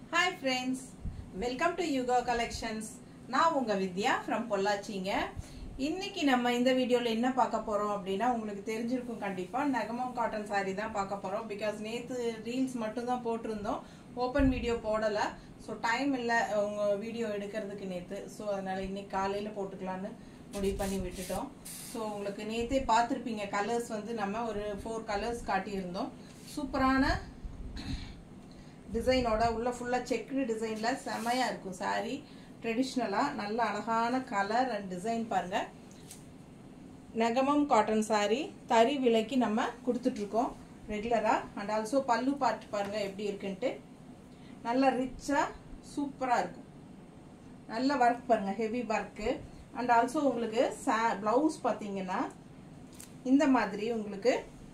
hi friends welcome to Yuga collections நான் உங்க வித்யா from பொள்ளாச்சிங்க இன்னைக்கு நம்ம இந்த வீடியோல என்ன பார்க்க போறோம் அப்படின்னா உங்களுக்கு தெரிஞ்சிருக்கும் கண்டிப்பா நகமம் காட்டன் saree தான் பார்க்க போறோம் பிகாஸ் நேத்து ரீல்ஸ் மட்டும் தான் போட்டிருந்தோம் ஓப்பன் வீடியோ போடல ஸோ டைம் இல்லை உங்க வீடியோ எடுக்கிறதுக்கு நேத்து ஸோ அதனால இன்னைக்கு காலையில போட்டுக்கலான்னு முடிவு பண்ணி விட்டுட்டோம் ஸோ உங்களுக்கு நேத்தே பார்த்துருப்பீங்க கலர்ஸ் வந்து நம்ம ஒரு ஃபோர் கலர்ஸ் காட்டியிருந்தோம் சூப்பரான டிசைனோட உள்ள ஃபுல்லாக செக்குடு டிசைனில் செமையாக இருக்கும் saree ட்ரெடிஷ்னலாக நல்ல அழகான கலர் அண்ட் டிசைன் பாருங்கள் நெகமம் காட்டன் saree தறி விலைக்கு நம்ம கொடுத்துட்ருக்கோம் ரெகுலராக அண்ட் ஆல்சோ பல்லு பார்ட் பாருங்கள் எப்படி இருக்குன்ட்டு நல்ல ரிச்சாக சூப்பராக இருக்கும் நல்ல ஒர்க் பாருங்கள் ஹெவி ஒர்க்கு அண்ட் ஆல்சோ உங்களுக்கு சா ப்ளவுஸ் பார்த்தீங்கன்னா இந்த மாதிரி உங்களுக்கு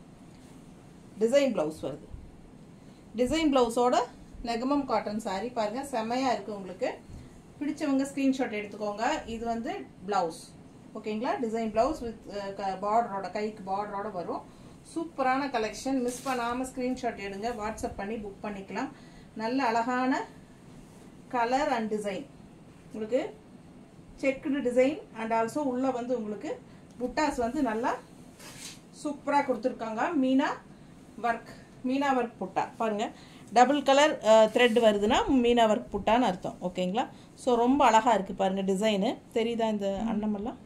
டிசைன் ப்ளவுஸ் வருது டிசைன் ப்ளவுஸோட நெகமம் காட்டன் saree பாருங்க செமையா இருக்கு உங்களுக்கு பிடிச்சவங்க ஸ்க்ரீன்ஷாட் எடுத்துக்கோங்க இது வந்து பிளவுஸ் ஓகேங்களா டிசைன் பிளவுஸ் வித் பார்டரோட கைக்கு பார்டரோட வரும் சூப்பரான கலெக்ஷன் மிஸ் பண்ணாமல் ஸ்க்ரீன்ஷாட் எடுங்க வாட்ஸ்அப் பண்ணி புக் பண்ணிக்கலாம் நல்ல அழகான கலர் அண்ட் டிசைன் உங்களுக்கு செக்குடு டிசைன் அண்ட் ஆல்சோ உள்ள வந்து உங்களுக்கு புட்டாஸ் வந்து நல்லா சூப்பராக கொடுத்துருக்காங்க மீனா ஒர்க் மீனா ஒர்க் புட்டா பாருங்க டபுள் கலர் த்ரெட் வருதுன்னா மீனா ஒர்க் புட்டான்னு அர்த்தம் ஓகேங்களா ஸோ ரொம்ப அழகாக இருக்குது பாருங்க டிசைனு தெரியுதா இந்த அன்னமெல்லாம்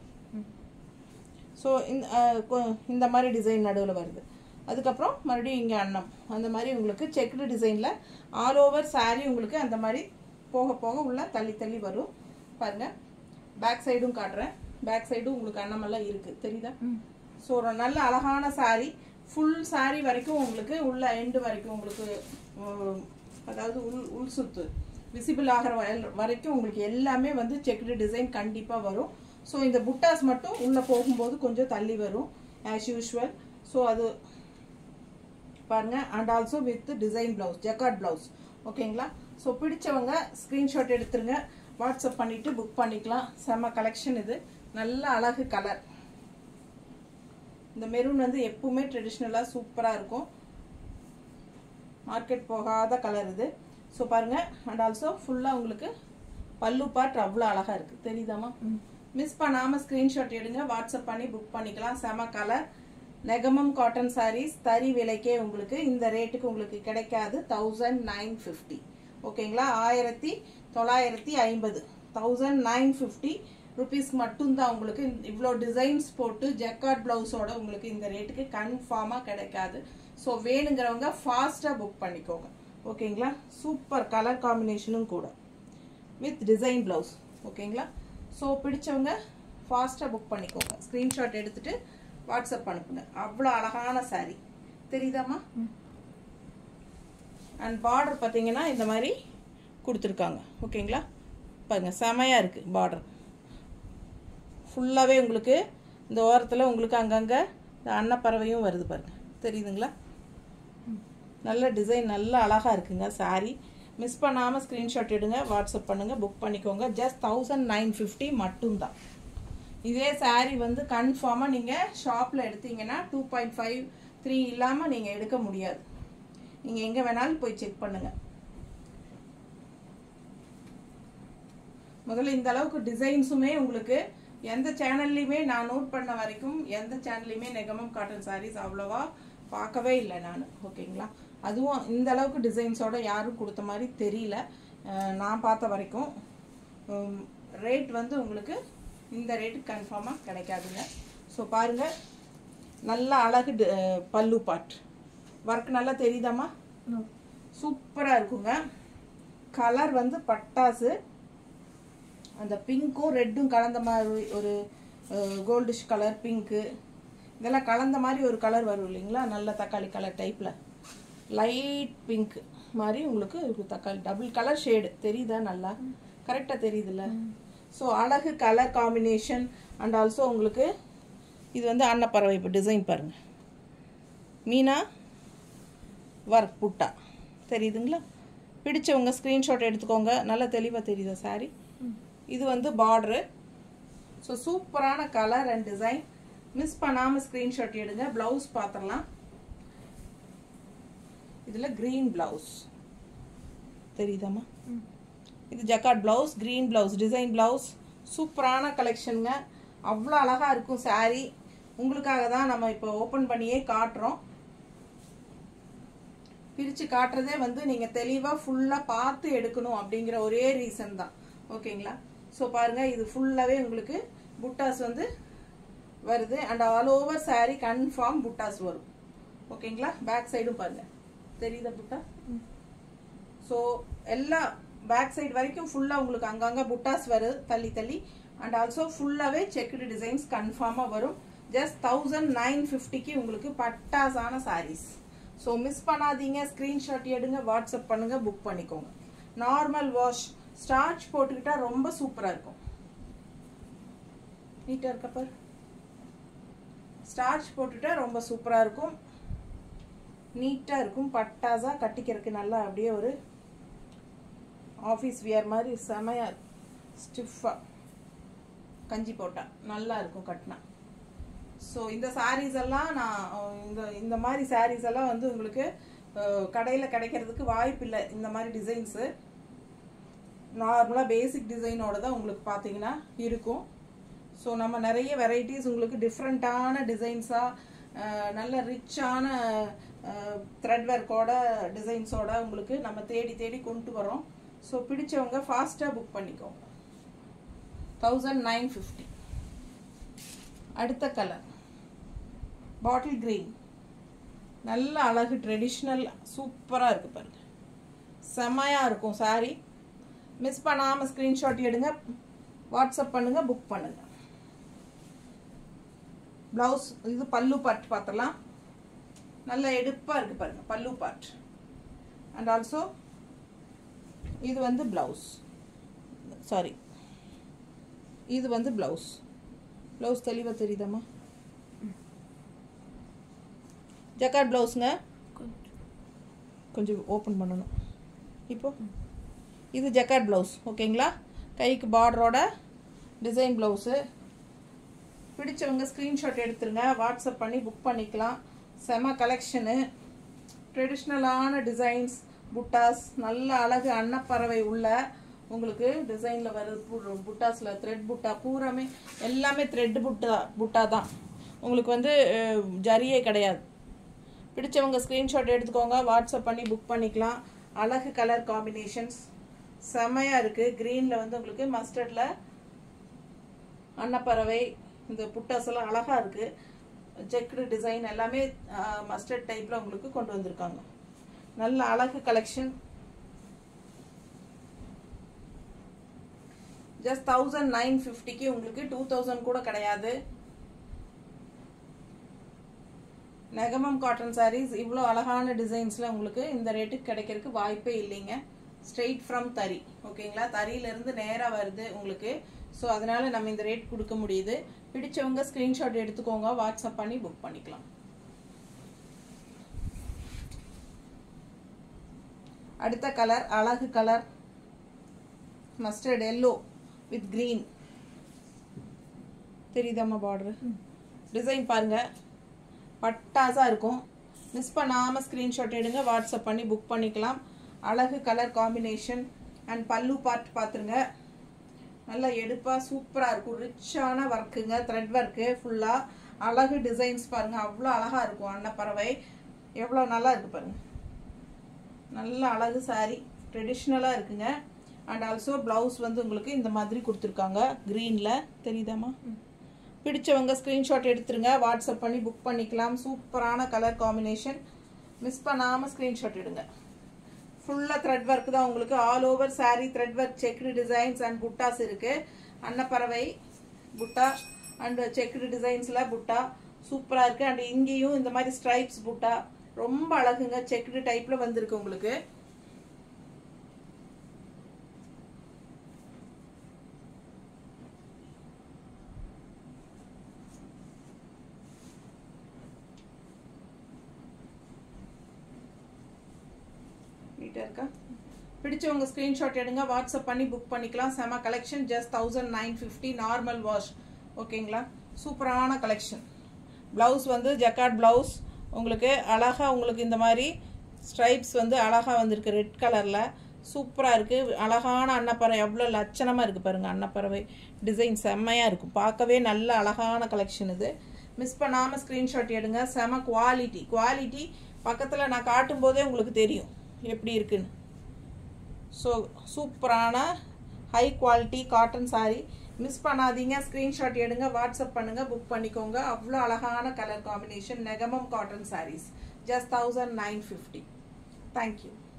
ஸோ இந்த அஹ், கொ- இந்த மாதிரி டிசைன் நடுவில் வருது அதுக்கப்புறம் மறுபடியும் இங்கே அன்னம் அந்த மாதிரி உங்களுக்கு செக்குடு டிசைனில் ஆல் ஓவர் saree உங்களுக்கு அந்த மாதிரி போக போக உள்ள தள்ளி தள்ளி வரும் பாருங்க பேக் சைடும் காட்டுறேன் பேக் சைடும் உங்களுக்கு அன்னமெல்லாம் இருக்குது தெரியுதா ஸோ ஒரு நல்ல அழகான saree ஃபுல் saree வரைக்கும் உங்களுக்கு உள்ள எண்டு வரைக்கும் உங்களுக்கு உம், அதாவது உள் உள் சுத்து விசிபிள் ஆகிற வ- வரைக்கும் உங்களுக்கு எல்லாமே வந்து செக்குடு டிசைன் கண்டிப்பாக வரும் ஸோ இந்த புட்டாஸ் மட்டும் உள்ளே போகும்போது கொஞ்சம் தள்ளி வரும் ஆஸ் யூஷுவல் ஸோ அது பாருங்க and also with design blouse jacquard blouse ஓகேங்களா ஸோ பிடிச்சவங்க ஸ்க்ரீன்ஷாட் எடுத்துருங்க வாட்ஸ்அப் பண்ணிட்டு புக் பண்ணிக்கலாம் செம்ம கலெக்ஷன் இது நல்ல அழகு கலர் இந்த மெரூன் வந்து எப்பவுமே ட்ரெடிஷ்னலாக சூப்பராக இருக்கும் மார்க்கெட் போகாத கலர் இது ஸோ பாருங்க அண்ட் ஆல்சோ ஃபுல்லாக உங்களுக்கு பல்லு பார்ட் அவ்வளோ அழகாக இருக்குது தெரியுதாம்மா மிஸ் பண்ணாமல் ஸ்க்ரீன்ஷாட் எடுங்க வாட்ஸ்அப் பண்ணி புக் பண்ணிக்கலாம் செம கலர் நெகமம் காட்டன் sarees தறி விலைக்கே உங்களுக்கு இந்த ரேட்டுக்கு உங்களுக்கு கிடைக்காது தௌசண்ட் நைன் ஃபிஃப்டி ஓகேங்களா ஆயிரத்தி தொள்ளாயிரத்தி ஐம்பது தௌசண்ட் நைன் ஃபிஃப்டி ருபீஸ்க்கு மட்டும்தான் உங்களுக்கு இவ்வளோ டிசைன்ஸ் போட்டு ஜக்கார்ட் ப்ளவுஸோட உங்களுக்கு இந்த ரேட்டுக்கு கன்ஃபார்மாக கிடைக்காது ஸோ வேணுங்கிறவங்க ஃபாஸ்ட்டாக புக் பண்ணிக்கோங்க ஓகேங்களா சூப்பர் கலர் காம்பினேஷனும் கூட வித் டிசைன் ப்ளவுஸ் ஓகேங்களா ஸோ பிடிச்சவங்க ஃபாஸ்ட்டாக புக் பண்ணிக்கோங்க ஸ்க்ரீன்ஷாட் எடுத்துட்டு வாட்ஸ்அப் அனுப்புங்க அவ்வளோ அழகான saree தெரியுதாம்மா அண்ட் பார்டர் பார்த்தீங்கன்னா இந்த மாதிரி கொடுத்துருக்காங்க ஓகேங்களா பாருங்க செமையாக இருக்குது பார்டர் ஃபுல்லாகவே உங்களுக்கு இந்த ஓரத்தில் உங்களுக்கு அங்கங்கே இந்த அன்னப்பறவையும் வருது பாருங்க தெரியுதுங்களா நல்ல டிசைன் நல்ல அழகாக இருக்குங்க saree மிஸ் பண்ணாமல் ஸ்க்ரீன்ஷாட் எடுங்க வாட்ஸ்அப் பண்ணுங்கள் புக் பண்ணிக்கோங்க ஜஸ்ட் தௌசண்ட் நைன் ஃபிஃப்டி மட்டும்தான் இதே saree வந்து கன்ஃபார்மாக நீங்கள் ஷாப்பில் எடுத்தீங்கன்னா டூ பாயிண்ட் ஃபைவ் த்ரீ இல்லாமல் நீங்கள் எடுக்க முடியாது நீங்கள் எங்கே வேணாலும் போய் செக் பண்ணுங்கள் முதல்ல இந்த அளவுக்கு டிசைன்ஸுமே உங்களுக்கு எந்த சேனல்லையுமே நான் நோட் பண்ண வரைக்கும் எந்த சேனல்லையுமே நெகமம் காட்டன் sarees அவ்வளோவா பார்க்கவே இல்லை நான் ஓகேங்களா அதுவும் இந்த அளவுக்கு டிசைன்ஸோட யாரும் கொடுத்த மாதிரி தெரியல அஹ் நான் பார்த்த வரைக்கும் ரேட் வந்து உங்களுக்கு இந்த ரேட்டு கன்ஃபார்மாக கிடைக்காதுங்க ஸோ பாருங்கள் நல்ல அழகு டி- அஹ் பல்லு பாட் ஒர்க் நல்லா தெரியுதாம்மா சூப்பராக இருக்குங்க கலர் வந்து பட்டாசு அந்த பிங்க்கும் ரெட்டும் கலந்த மாதிரி ஒரு கோல்டிஷ் கலர் பிங்க்கு இதெல்லாம் கலந்த மாதிரி ஒரு கலர் வரும் இல்லைங்களா நல்ல தக்காளி கலர் டைப்பில் லைட் பிங்க் மாதிரி உங்களுக்கு இருக்கு தக்காளி டபுள் கலர் ஷேடு தெரியுதா நல்லா கரெக்டாக தெரியுதுல்ல ஸோ அழகு கலர் காம்பினேஷன் அண்ட் ஆல்சோ உங்களுக்கு இது வந்து அன்னப்பறவை இப்போ டிசைன் பாருங்க மீனா ஒர்க் புட்டா தெரியுதுங்களா பிடிச்சவங்க ஸ்க்ரீன்ஷாட் எடுத்துக்கோங்க நல்லா தெளிவாக தெரியுதா சாரி இது வந்து பார்டரு ஸோ சூப்பரான கலர் அண்ட் டிசைன் மிஸ் பண்ணாமல் ஸ்க்ரீன்ஷாட் எடுங்க ப்ளவுஸ் பார்த்துடலாம் இதில் க்ரீன் ப்ளவுஸ் தெரியுதாம்மா இது jacquard blouse green blouse design blouse சூப்பரான கலெக்ஷனுங்க அவ்வளோ அழகாக இருக்கும் saree உங்களுக்காக தான் நம்ம இப்போ ஓப்பன் பண்ணியே காட்டுறோம் பிரித்து காட்டுறதே வந்து நீங்கள் தெளிவாக ஃபுல்லாக பார்த்து எடுக்கணும் அப்படிங்கிற ஒரே ரீசன் தான் ஓகேங்களா ஸோ பாருங்கள் இது ஃபுல்லாகவே உங்களுக்கு புட்டாஸ் வந்து வருது and all over saree confirm buttas வரும் ஓகேங்களா பேக் சைடும் பாருங்கள் தெரியுதா புட்டா ஸோ எல்லா பேக் சைடு வரைக்கும் ஃபுல்லாக உங்களுக்கு அங்கங்கே புட்டாஸ் வருது தள்ளி தள்ளி அண்ட் ஆல்சோ ஃபுல்லாகவே செக்குடு டிசைன்ஸ் கன்ஃபார்மாக வரும் ஜஸ்ட் தௌசண்ட் நைன் ஃபிஃப்டிக்கு உங்களுக்கு பட்டாசான சாரீஸ் ஸோ மிஸ் பண்ணாதீங்க ஸ்க்ரீன்ஷாட் எடுங்க வாட்ஸ்அப் பண்ணுங்க புக் பண்ணிக்கோங்க நார்மல் வாஷ் ஸ்டார்ச் போட்டுக்கிட்டா ரொம்ப சூப்பராக இருக்கும் நீட்டாக இருக்கப்பர் ஸ்டார்ச் போட்டுட்டா ரொம்ப சூப்பராக இருக்கும் நீட்டாக இருக்கும் பட்டாஸாக கட்டிக்கிறதுக்கு நல்லா அப்படியே ஒரு ஆஃபீஸ் வியர் மாதிரி செமையாக ஸ்டிஃபாக கஞ்சி போட்டா நல்லா இருக்கும் கட்டினா ஸோ இந்த சாரீஸ் எல்லாம் நான் அஹ், இந்த இந்த மாதிரி சாரீஸ் எல்லாம் வந்து உங்களுக்கு கடையில் கிடைக்கிறதுக்கு வாய்ப்பு இல்லை இந்த மாதிரி டிசைன்ஸு நார்மலாக பேசிக் டிசைனோட தான் உங்களுக்கு பார்த்தீங்கன்னா இருக்கும் ஸோ நம்ம நிறைய வெரைட்டிஸ் உங்களுக்கு டிஃப்ரெண்ட்டான டிசைன்ஸாக நல்ல ரிச்சான த்ரெட் ஒர்க்கோட டிசைன்ஸோட உங்களுக்கு நம்ம தேடி தேடி கொண்டு வரோம் ஸோ பிடிச்சவங்க ஃபாஸ்ட்டாக புக் பண்ணிக்கோங்க தௌசண்ட் நைன் ஃபிஃப்டி அடுத்த கலர் பாட்டில் கிரீன் நல்ல அழகு ட்ரெடிஷ்னல் சூப்பராக இருக்குது பாருங்க செமையாக இருக்கும் saree மிஸ் பண்ணாமல் ஸ்க்ரீன்ஷாட் எடுங்க வாட்ஸ்அப் பண்ணுங்கள் புக் பண்ணுங்கள் ப்ளவுஸ் இது பல்லு பார்ட் பார்த்தலாம் நல்ல எடுப்பாக இருக்குது பாருங்க பல்லு பார்ட் அண்ட் ஆல்சோ இது வந்து ப்ளவுஸ் சாரி இது வந்து ப்ளவுஸ் ப்ளவுஸ் தெளிவாக தெரியுதாம்மா ஜக்காட் ப்ளவுஸுங்க கொஞ்சம் ஓப்பன் பண்ணணும் இப்போ இது ஜக்காட் ப்ளவுஸ் ஓகேங்களா கைக்கு பார்டரோட டிசைன் ப்ளவுஸு பிடிச்சவங்க ஸ்க்ரீன்ஷாட் எடுத்துருங்க வாட்ஸ்அப் பண்ணி புக் பண்ணிக்கலாம் செம கலெக்ஷனு ட்ரெடிஷ்னலான டிசைன்ஸ் புட்டாஸ் நல்ல அழகு அன்னப்பறவை உள்ள உங்களுக்கு டிசைனில் வருது பூ- புட்டாஸில் த்ரெட் புட்டா பூராமே எல்லாமே த்ரெட் புட்டா புட்டா தான் உங்களுக்கு வந்து அஹ், ஜரியே கிடையாது பிடிச்சவங்க ஸ்க்ரீன்ஷாட் எடுத்துக்கோங்க வாட்ஸ்அப் பண்ணி புக் பண்ணிக்கலாம் அழகு கலர் காம்பினேஷன்ஸ் செமையாக இருக்குது க்ரீனில் வந்து உங்களுக்கு மஸ்டர்டில் அன்னப்பறவை இந்த புட்டாஸ் எல்லாம் அழகா இருக்கு செக்குடு டிசைன் எல்லாமே மஸ்டர்ட் டைப்ல உங்களுக்கு கொண்டு வந்திருக்காங்க நல்ல அழகு கலெக்ஷன் ஜஸ்ட் தௌசண்ட் நைன் ஃபிஃப்டிக்கு உங்களுக்கு டூ தௌசண்ட் கூட கிடையாது நெகமம் காட்டன் சாரீஸ் இவ்வளோ அழகான டிசைன்ஸில் உங்களுக்கு இந்த ரேட்டுக்கு கிடைக்கிறதுக்கு வாய்ப்பே இல்லைங்க ஸ்ட்ரெயிட் ஃப்ரம் தறி ஓகேங்களா தறியிலேருந்து நேராக வருது உங்களுக்கு ஸோ அதனால நம்ம இந்த ரேட் கொடுக்க முடியுது பிடிச்சவங்க ஸ்க்ரீன்ஷாட் எடுத்துக்கோங்க வாட்ஸ்அப் பண்ணி புக் பண்ணிக்கலாம் அடுத்த கலர் அழகு colour mustard yellow with green தெரியுதாம்மா பார்டர் டிசைன் பாருங்க பட்டாசா இருக்கும் மிஸ் பண்ணாமல் ஸ்க்ரீன்ஷாட் எடுங்க வாட்ஸ்அப் பண்ணி புக் பண்ணிக்கலாம் அழகு colour combination and pallu part பார்த்துருங்க நல்லா எடுப்பாக சூப்பராக இருக்கும் ரிச்சான ஒர்க்குங்க த்ரெட் ஒர்க்கு ஃபுல்லாக அழகு டிசைன்ஸ் பாருங்க அவ்வளோ அழகாக இருக்கும் அன்னப்பறவை எவ்வளோ நல்லா இருக்கு பாருங்க நல்ல அழகு saree ட்ரெடிஷ்னலாக இருக்குங்க அண்ட் ஆல்சோ ப்ளவுஸ் வந்து உங்களுக்கு இந்த மாதிரி கொடுத்துருக்காங்க க்ரீனில் தெரியுதாம்மா பிடிச்சவங்க ஸ்க்ரீன்ஷாட் எடுத்துருங்க வாட்ஸ்அப் பண்ணி புக் பண்ணிக்கலாம் சூப்பரான கலர் காம்பினேஷன் மிஸ் பண்ணாமல் ஸ்க்ரீன்ஷாட் எடுங்க ஃபுல்லாக த்ரெட் ஒர்க் தான் உங்களுக்கு all over saree thread work checked designs and buttas இருக்கு அன்னப்பறவை புட்டா அண்ட் செக்குடு டிசைன்ஸில் புட்டா சூப்பராக இருக்கு அண்ட் இங்கேயும் இந்த மாதிரி ஸ்ட்ரைப்ஸ் புட்டா ரொம்ப அழகுங்க செக்குடு டைப்பில் வந்திருக்கு உங்களுக்கு நீட்டாக இருக்கா பிடிச்சவங்க ஸ்க்ரீன்ஷாட் எடுங்க வாட்ஸ்அப் பண்ணி புக் பண்ணிக்கலாம் செம collection just thousand nine fifty normal wash ஓகேங்களா சூப்பரான கலெக்ஷன் ப்ளவுஸ் வந்து ஜக்காட் ப்ளவுஸ் உங்களுக்கு அழகாக உங்களுக்கு இந்த மாதிரி ஸ்ட்ரைப்ஸ் வந்து அழகாக வந்திருக்கு ரெட் கலரில் சூப்பராக இருக்குது அழகான அன்னப்பறவை எவ்வளோ லட்சணமாக இருக்குது பாருங்கள் அன்னப்பறவை டிசைன் செம்மையாக இருக்கும் பார்க்கவே நல்ல அழகான கலெக்ஷன் இது மிஸ் பண்ணாமல் ஸ்க்ரீன்ஷாட் எடுங்க செம குவாலிட்டி குவாலிட்டி பக்கத்தில் நான் காட்டும் போதே உங்களுக்கு தெரியும் எப்படி இருக்குன்னு ஸோ சூப்பரான high quality cotton saree miss பண்ணாதீங்க ஸ்க்ரீன்ஷாட் எடுங்க வாட்ஸ்அப் பண்ணுங்கள் புக் பண்ணிக்கோங்க அவ்வளோ அழகான colour combination Negamam cotton sarees just thousand nine fifty thank you